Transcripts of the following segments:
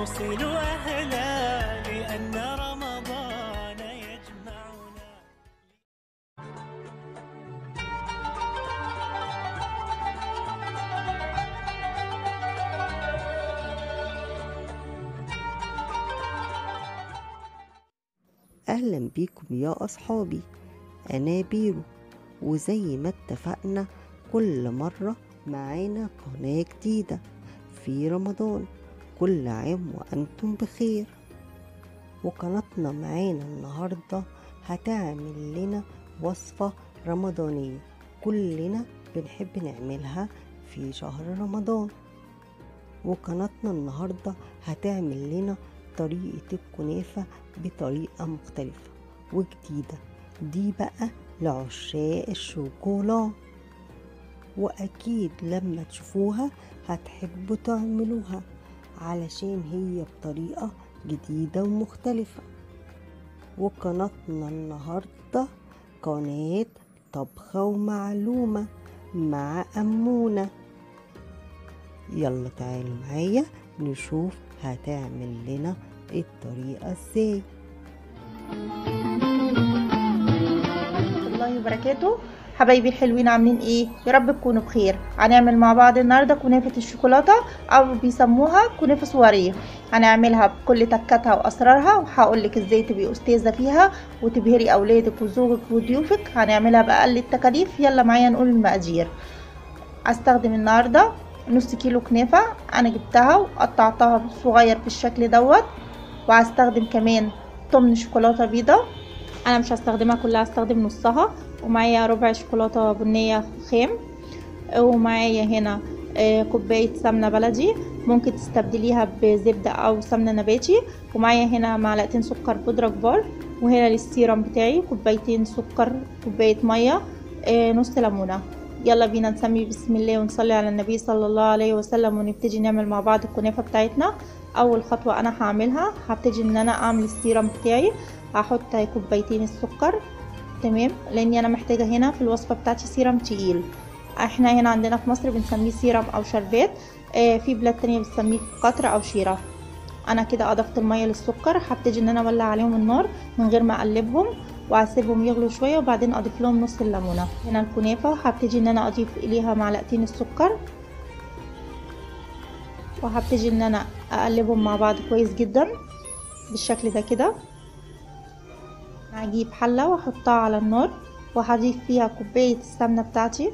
نوصل أهلا لأن رمضان يجمعنا أهلا بيكم يا أصحابي أنا بيرو وزي ما اتفقنا كل مرة معانا قناة جديدة في رمضان كل عام وأنتم بخير وقناتنا معانا النهاردة هتعمل لنا وصفة رمضانية كلنا بنحب نعملها في شهر رمضان وقناتنا النهاردة هتعمل لنا طريقة الكنافة بطريقة مختلفة وجديدة دي بقى لعشاق الشوكولا وأكيد لما تشوفوها هتحبوا تعملوها علشان هي بطريقة جديدة ومختلفة وقناتنا النهاردة قناة طبخة ومعلومة مع أمونة يلا تعالوا معايا نشوف هتعمل لنا الطريقة ازاي ورحمة الله وبركاته حبايبي الحلوين عاملين ايه يا رب تكونوا بخير هنعمل مع بعض النهارده كنافه الشوكولاته او بيسموها كنافه سواريه هنعملها بكل تكاتها واسرارها وهقول لك ازاي تبقي استاذه فيها وتبهري اولادك وزوجك وضيوفك هنعملها باقل التكاليف يلا معايا نقول المقادير هستخدم النهارده نص كيلو كنافه انا جبتها وقطعتها صغير بالشكل دوت وهستخدم كمان طمن شوكولاته بيضه انا مش هستخدمها كلها هستخدم نصها ومعايا ربع شوكولاته بنيه خام ومعايا هنا آه، كوبايه سمنه بلدي ممكن تستبدليها بزبده او سمنه نباتي ومعايا هنا معلقتين سكر بودره كبار وهنا للسيرم بتاعي كوبايتين سكر كوبايه ميه آه، نص ليمونه يلا بينا نسمي بسم الله ونصلي على النبي صلى الله عليه وسلم ونبتدي نعمل مع بعض الكنافه بتاعتنا اول خطوه انا هعملها هبتدي ان انا اعمل السيرم بتاعي هحط كوبايتين السكر تمام لاني انا محتاجه هنا في الوصفه بتاعتي سيرم تقيل احنا هنا عندنا في مصر بنسميه سيرم او شربات آه في بلاد تانية بتسميه قطر او شيرة انا كده اضفت الميه للسكر هبتدي ان انا اولع عليهم النار من غير ما اقلبهم وهسيبهم يغلوا شويه وبعدين اضيف لهم نص الليمونه هنا الكنافه هبتدي ان انا اضيف اليها معلقتين السكر وهبتدي ان انا اقلبهم مع بعض كويس جدا بالشكل ده كده هجيب حله واحطها على النار وهضيف فيها كوبايه السمنه بتاعتي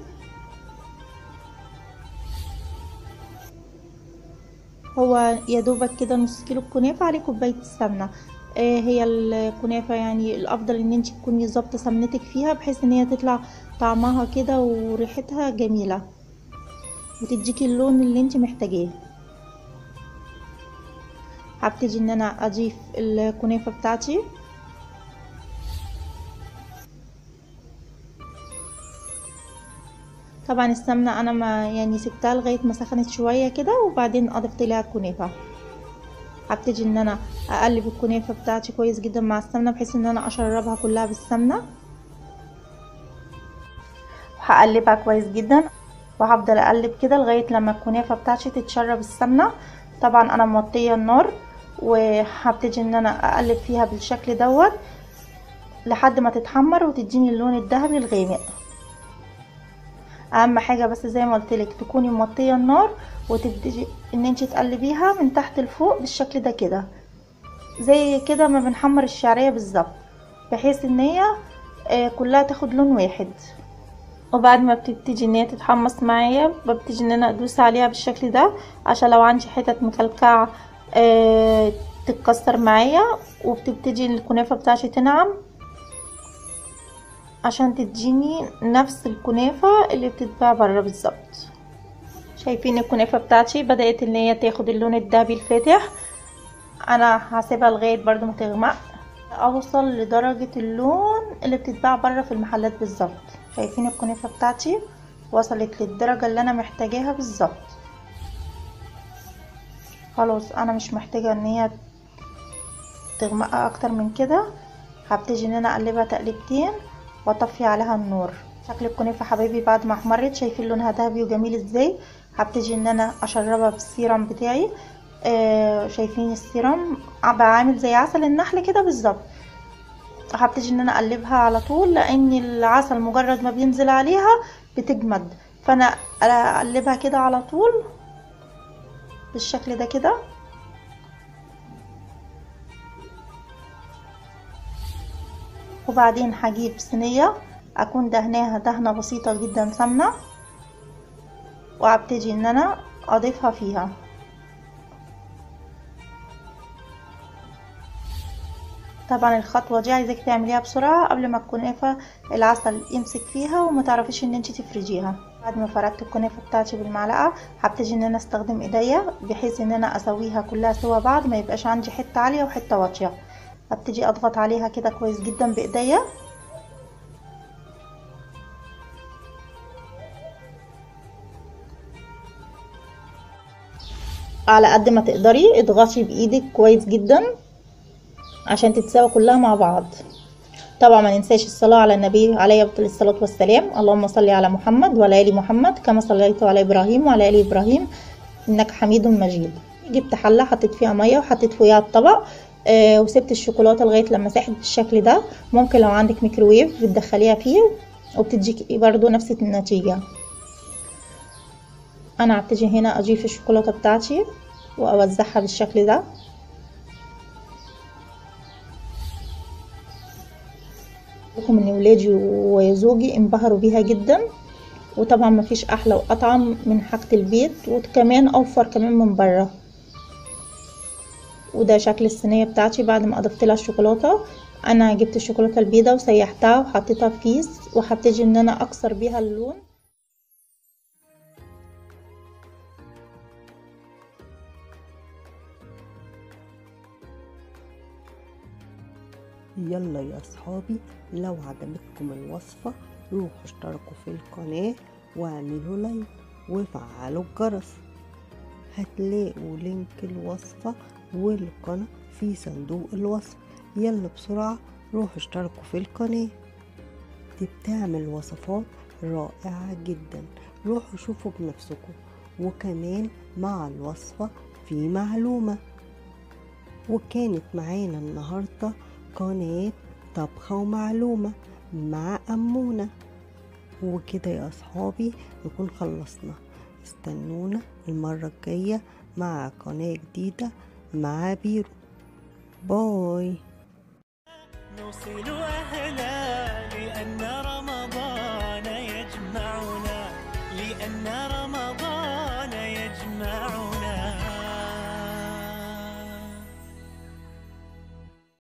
هو يا دوبك كده نص كيلو الكنافه عليه كوبايه السمنه آه هي الكنافه يعني الافضل ان انت تكوني ظابطه سمنتك فيها بحيث ان هي تطلع طعمها كده وريحتها جميله وتديكي اللون اللي انت محتاجاه هبتدي ان انا اضيف الكنافه بتاعتي طبعا السمنه انا ما يعني سبتها لغايه ما سخنت شويه كده وبعدين اضفت لها الكنافه هبتدي ان انا اقلب الكنافه بتاعتي كويس جدا مع السمنه بحيث ان انا اشربها كلها بالسمنه وهقلبها كويس جدا وهفضل اقلب كده لغايه لما الكنافه بتاعتي تتشرب السمنه طبعا انا موطيه النار وهبتدي ان انا اقلب فيها بالشكل دوت لحد ما تتحمر وتديني اللون الذهبي الغامق اهم حاجه بس زي ما قلت لك تكوني موطيه النار وتبتدي ان انت تقلبيها من تحت لفوق بالشكل ده كده زي كده ما بنحمر الشعريه بالظبط بحيث ان هي آه، كلها تاخد لون واحد وبعد ما بتبتدي ان هي تتحمص معايا ببتدي ان انا ادوس عليها بالشكل ده عشان لو عندي حتت مكلكعه آه، تتكسر معايا وبتبتدي الكنافه بتاعتي تنعم عشان تديني نفس الكنافه اللي بتتباع بره بالظبط شايفين الكنافه بتاعتي بدات ان هي تاخد اللون الذهبي الفاتح انا هسيبها لغايه برضو ما تغمق اوصل لدرجه اللون اللي بتتباع بره في المحلات بالظبط شايفين الكنافه بتاعتي وصلت للدرجه اللي انا محتاجاها بالظبط خلاص انا مش محتاجه ان هي تغمق اكتر من كده هبتدي ان انا اقلبها تقلبتين واطفي عليها النور شكل الكنافه حبايبي بعد ما احمرت شايفين لونها ذهبي وجميل ازاي هبتدي ان انا اشربها بالسيرم بتاعي آه شايفين السيرم بقى عامل زي عسل النحل كده بالظبط هبتدي ان انا اقلبها على طول لان العسل مجرد ما بينزل عليها بتجمد فانا اقلبها كده على طول بالشكل ده كده وبعدين هجيب صينية اكون دهناها دهنة بسيطة جدا سمنة وابتدي ان انا اضيفها فيها طبعا الخطوة دي عايزاك تعمليها بسرعة قبل ما الكنافة العسل يمسك فيها وما تعرفيش ان انت تفرجيها بعد ما فردت الكنافة بتاعتي بالمعلقة هبتدي ان انا استخدم ايديا بحيث ان انا اسويها كلها سوا بعض ما يبقاش عندي حتة عالية وحتة واطية هبتدي اضغط عليها كده كويس جدا بايديا على قد ما تقدري اضغطي بايدك كويس جدا عشان تتساوى كلها مع بعض طبعا ما ننساش الصلاة على النبي عليه أفضل الصلاة والسلام اللهم صل على محمد وعلى آل محمد كما صليت على إبراهيم وعلى آل إبراهيم إنك حميد مجيد جبت حلة حطيت فيها مية وحطيت فوقيها الطبق آه وسبت الشوكولاتة لغاية لما ساحت بالشكل ده ممكن لو عندك ميكروويف بتدخليها فيه وبتديكي برضو نفس النتيجة أنا هبتدي هنا أضيف الشوكولاتة بتاعتي وأوزعها بالشكل ده لكم ان ولادي وزوجي انبهروا بيها جدا وطبعا مفيش احلى واطعم من حاجة البيت وكمان اوفر كمان من بره وده شكل الصينية بتاعتي بعد ما اضفت لها الشوكولاتة انا جبت الشوكولاتة البيضة وسيحتها وحطيتها في كيس وهبتدي ان انا اكسر بيها اللون يلا يا اصحابي لو عجبتكم الوصفة روحوا اشتركوا في القناة واعملوا لايك وفعلوا الجرس هتلاقوا لينك الوصفة والقناة في صندوق الوصف يلا بسرعة روحوا اشتركوا في القناة دي بتعمل وصفات رائعة جدا روحوا شوفوا بنفسكم وكمان مع الوصفة في معلومة وكانت معانا النهارده قناة طبخة ومعلومة مع أمونة وكده يا أصحابي نكون خلصنا استنونا المرة الجاية مع قناة جديدة مع بيرو باي نوصل أهلا لأن رمضان